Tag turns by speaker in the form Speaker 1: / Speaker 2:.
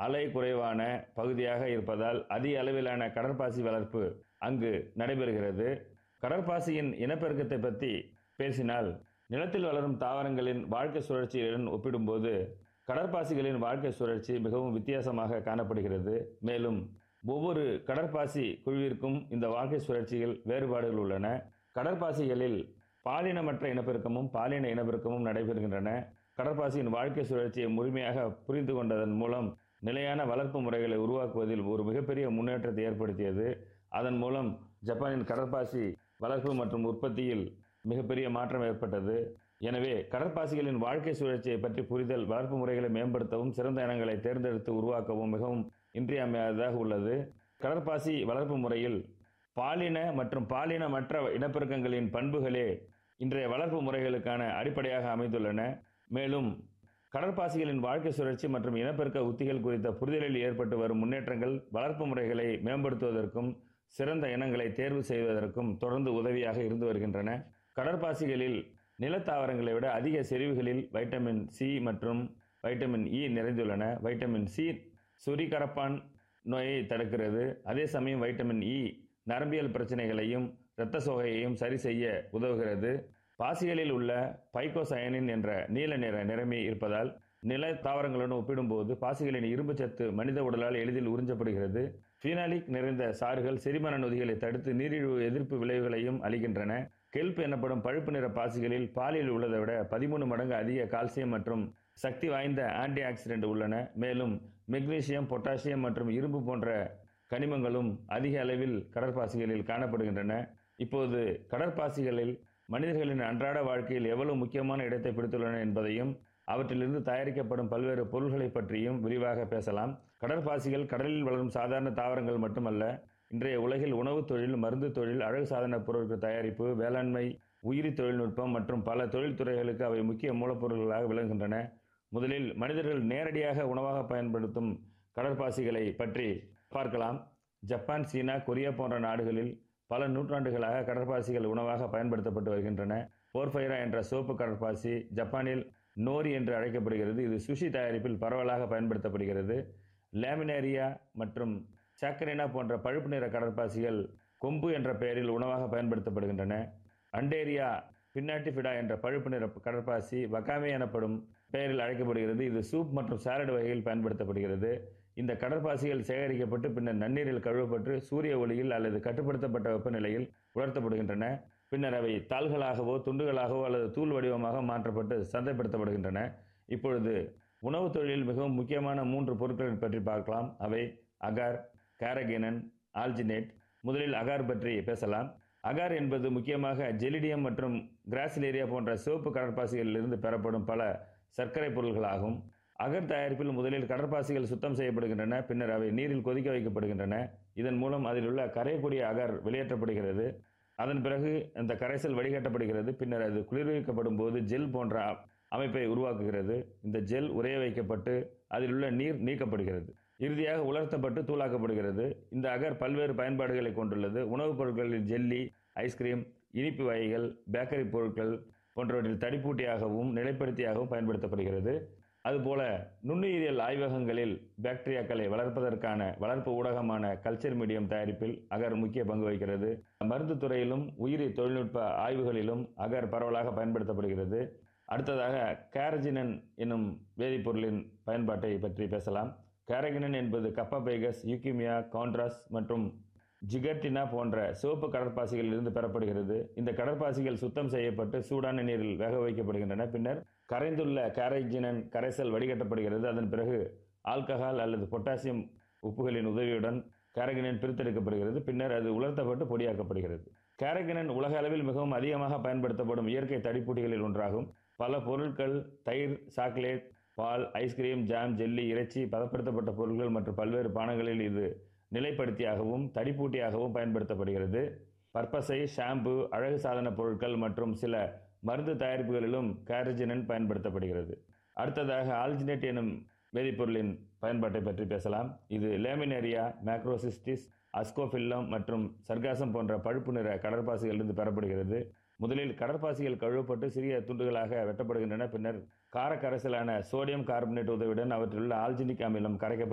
Speaker 1: அலை குறைவான பகுதியாக இருப்பதால் அதிக அளவிலான கடற்பாசி வளர்ப்பு அங்கு நடைபெறுகிறது கடற்பாசியின் இனப்பெருக்கத்தை பற்றி பேசினால் நிலத்தில் வளரும் தாவரங்களின் வாழ்க்கை சுழற்சியுடன் ஒப்பிடும்போது கடற்பாசிகளின் வாழ்க்கை சுழற்சி மிகவும் வித்தியாசமாக காணப்படுகிறது மேலும் ஒவ்வொரு கடற்பாசி குழுவிற்கும் இந்த வாழ்க்கை சுழற்சியில் வேறுபாடுகள் உள்ளன கடற்பாசிகளில் பாலினமற்ற இனப்பெருக்கமும் பாலின இனப்பெருக்கமும் நடைபெறுகின்றன கடற்பாசியின் வாழ்க்கை சுழற்சியை முழுமையாக புரிந்து கொண்டதன் மூலம் நிலையான வளர்ப்பு முறைகளை உருவாக்குவதில் ஒரு மிகப்பெரிய முன்னேற்றத்தை ஏற்படுத்தியது அதன் மூலம் ஜப்பானின் கடற்பாசி வளர்ப்பு மற்றும் உற்பத்தியில் மிகப்பெரிய மாற்றம் ஏற்பட்டது எனவே கடற்பாசிகளின் வாழ்க்கை சுழற்சியை பற்றி புரிதல் வளர்ப்பு முறைகளை மேம்படுத்தவும் சிறந்த இனங்களை தேர்ந்தெடுத்து உருவாக்கவும் மிகவும் இன்றியமையாததாக உள்ளது கடற்பாசி வளர்ப்பு முறையில் பாலின மற்றும் பாலினமற்ற இனப்பெருக்கங்களின் பண்புகளே இன்றைய வளர்ப்பு முறைகளுக்கான அடிப்படையாக அமைந்துள்ளன மேலும் கடற்பாசிகளின் வாழ்க்கை சுழற்சி மற்றும் இனப்பெருக்க உத்திகள் குறித்த புரிதலில் ஏற்பட்டு வரும் முன்னேற்றங்கள் வளர்ப்பு முறைகளை மேம்படுத்துவதற்கும் சிறந்த இனங்களை தேர்வு செய்வதற்கும் தொடர்ந்து உதவியாக இருந்து வருகின்றன கடற்பாசிகளில் நிலத்தாவரங்களை விட அதிக செறிவுகளில் வைட்டமின் சி மற்றும் வைட்டமின் இ நிறைந்துள்ளன வைட்டமின் சி சுரிகரப்பான் நோயை தடுக்கிறது அதே சமயம் வைட்டமின் இ நரம்பியல் பிரச்சனைகளையும் இரத்த சோகையையும் சரி செய்ய உதவுகிறது பாசிகளில் உள்ள பைகோசயனின் என்ற நீல நிற நிறமி இருப்பதால் நில தாவரங்களுடன் ஒப்பிடும்போது பாசிகளின் இரும்பு சத்து மனித உடலால் எளிதில் உறிஞ்சப்படுகிறது ஃபீனாலிக் நிறைந்த சாறுகள் செரிமான நொதிகளை தடுத்து நீரிழிவு எதிர்ப்பு விளைவுகளையும் அளிக்கின்றன கெல்ப் எனப்படும் பழுப்பு நிற பாசிகளில் பாலில் உள்ளதை விட பதிமூணு மடங்கு அதிக கால்சியம் மற்றும் சக்தி வாய்ந்த ஆன்டி ஆக்சிடென்ட் உள்ளன மேலும் மெக்னீசியம் பொட்டாசியம் மற்றும் இரும்பு போன்ற கனிமங்களும் அதிக அளவில் கடற்பாசிகளில் காணப்படுகின்றன இப்போது கடற்பாசிகளில் மனிதர்களின் அன்றாட வாழ்க்கையில் எவ்வளவு முக்கியமான இடத்தை பிடித்துள்ளன என்பதையும் அவற்றிலிருந்து தயாரிக்கப்படும் பல்வேறு பொருள்களை பற்றியும் விரிவாக பேசலாம் கடற்பாசிகள் கடலில் வளரும் சாதாரண தாவரங்கள் மட்டுமல்ல இன்றைய உலகில் உணவுத் தொழில் மருந்து தொழில் அழகு சாதன பொருட்கள் தயாரிப்பு வேளாண்மை உயிரி தொழில்நுட்பம் மற்றும் பல தொழில்துறைகளுக்கு அவை முக்கிய மூலப்பொருள்களாக விளங்குகின்றன முதலில் மனிதர்கள் நேரடியாக உணவாக பயன்படுத்தும் கடற்பாசிகளை பற்றி பார்க்கலாம் ஜப்பான் சீனா கொரியா போன்ற நாடுகளில் பல நூற்றாண்டுகளாக கடற்பாசிகள் உணவாக பயன்படுத்தப்பட்டு வருகின்றன போர்ஃபைரா என்ற சோப்பு கடற்பாசி ஜப்பானில் நோரி என்று அழைக்கப்படுகிறது இது சுஷி தயாரிப்பில் பரவலாக பயன்படுத்தப்படுகிறது லேமினேரியா மற்றும் சாக்கரினா போன்ற பழுப்பு நிற கடற்பாசிகள் கொம்பு என்ற பெயரில் உணவாக பயன்படுத்தப்படுகின்றன அண்டேரியா பின்னாட்டிஃபிடா என்ற பழுப்பு நிற கடற்பாசி வகாமே எனப்படும் பெயரில் அழைக்கப்படுகிறது இது சூப் மற்றும் சாலட் வகையில் பயன்படுத்தப்படுகிறது இந்த கடற்பாசிகள் சேகரிக்கப்பட்டு பின்னர் நன்னீரில் கழுவப்பட்டு சூரிய ஒளியில் அல்லது கட்டுப்படுத்தப்பட்ட வெப்பநிலையில் உலர்த்தப்படுகின்றன பின்னர் அவை தாள்களாகவோ துண்டுகளாகவோ அல்லது தூள் வடிவமாக மாற்றப்பட்டு சந்தைப்படுத்தப்படுகின்றன இப்பொழுது உணவுத் தொழிலில் மிகவும் முக்கியமான மூன்று பொருட்களை பற்றி பார்க்கலாம் அவை அகார் கேரகினன் ஆல்ஜினேட் முதலில் அகார் பற்றி பேசலாம் அகார் என்பது முக்கியமாக ஜெலிடியம் மற்றும் கிராசிலேரியா போன்ற சிவப்பு கடற்பாசிகளிலிருந்து பெறப்படும் பல சர்க்கரை பொருள்களாகும் அகர் தயாரிப்பில் முதலில் கடற்பாசிகள் சுத்தம் செய்யப்படுகின்றன பின்னர் அவை நீரில் கொதிக்க வைக்கப்படுகின்றன இதன் மூலம் அதில் உள்ள கரையக்கூடிய அகர் வெளியேற்றப்படுகிறது அதன் பிறகு அந்த கரைசல் வடிகட்டப்படுகிறது பின்னர் அது குளிர்விக்கப்படும் போது ஜெல் போன்ற அமைப்பை உருவாக்குகிறது இந்த ஜெல் உறைய வைக்கப்பட்டு அதில் உள்ள நீர் நீக்கப்படுகிறது இறுதியாக உலர்த்தப்பட்டு தூளாக்கப்படுகிறது இந்த அகர் பல்வேறு பயன்பாடுகளை கொண்டுள்ளது உணவுப் பொருட்களில் ஜெல்லி ஐஸ்கிரீம் இனிப்பு வகைகள் பேக்கரி பொருட்கள் போன்றவற்றில் தடிப்பூட்டியாகவும் நிலைப்படுத்தியாகவும் பயன்படுத்தப்படுகிறது அதுபோல நுண்ணுயிரியல் ஆய்வகங்களில் பாக்டீரியாக்களை வளர்ப்பதற்கான வளர்ப்பு ஊடகமான கல்ச்சர் மீடியம் தயாரிப்பில் அகர் முக்கிய பங்கு வகிக்கிறது மருந்து துறையிலும் உயிரி தொழில்நுட்ப ஆய்வுகளிலும் அகர் பரவலாக பயன்படுத்தப்படுகிறது அடுத்ததாக கேரஜினன் என்னும் வேதிப்பொருளின் பயன்பாட்டை பற்றி பேசலாம் கேரகினன் என்பது கப்பபேகஸ் யூக்கிமியா கான்ட்ராஸ் மற்றும் ஜிகர்டினா போன்ற சிவப்பு கடற்பாசிகளில் இருந்து பெறப்படுகிறது இந்த கடற்பாசிகள் சுத்தம் செய்யப்பட்டு சூடான நீரில் வேக வைக்கப்படுகின்றன பின்னர் கரைந்துள்ள கேரஜினன் கரைசல் வடிகட்டப்படுகிறது அதன் பிறகு ஆல்கஹால் அல்லது பொட்டாசியம் உப்புகளின் உதவியுடன் கேரகினன் பிரித்தெடுக்கப்படுகிறது பின்னர் அது உலர்த்தப்பட்டு பொடியாக்கப்படுகிறது கேரகினன் உலக அளவில் மிகவும் அதிகமாக பயன்படுத்தப்படும் இயற்கை தடிப்பூட்டிகளில் ஒன்றாகும் பல பொருட்கள் தயிர் சாக்லேட் பால் ஐஸ்கிரீம் ஜாம் ஜெல்லி இறைச்சி பதப்படுத்தப்பட்ட பொருட்கள் மற்றும் பல்வேறு பானங்களில் இது நிலைப்படுத்தியாகவும் தடிப்பூட்டியாகவும் பயன்படுத்தப்படுகிறது பற்பசை ஷாம்பு அழகு சாதன பொருட்கள் மற்றும் சில மருந்து தயாரிப்புகளிலும் கேரஜினன் பயன்படுத்தப்படுகிறது அடுத்ததாக ஆல்ஜினேட் எனும் வேதிப்பொருளின் பயன்பாட்டை பற்றி பேசலாம் இது லேமினேரியா மேக்ரோசிஸ்டிஸ் அஸ்கோஃபில்லம் மற்றும் சர்காசம் போன்ற பழுப்பு நிற கடற்பாசிகளிலிருந்து பெறப்படுகிறது முதலில் கடற்பாசிகள் கழுவப்பட்டு சிறிய துண்டுகளாக வெட்டப்படுகின்றன பின்னர் கார கரைசலான சோடியம் கார்பனேட் உதவியுடன் அவற்றில் உள்ள ஆல்ஜினிக் அமிலம் கரைக்கப்பட்டு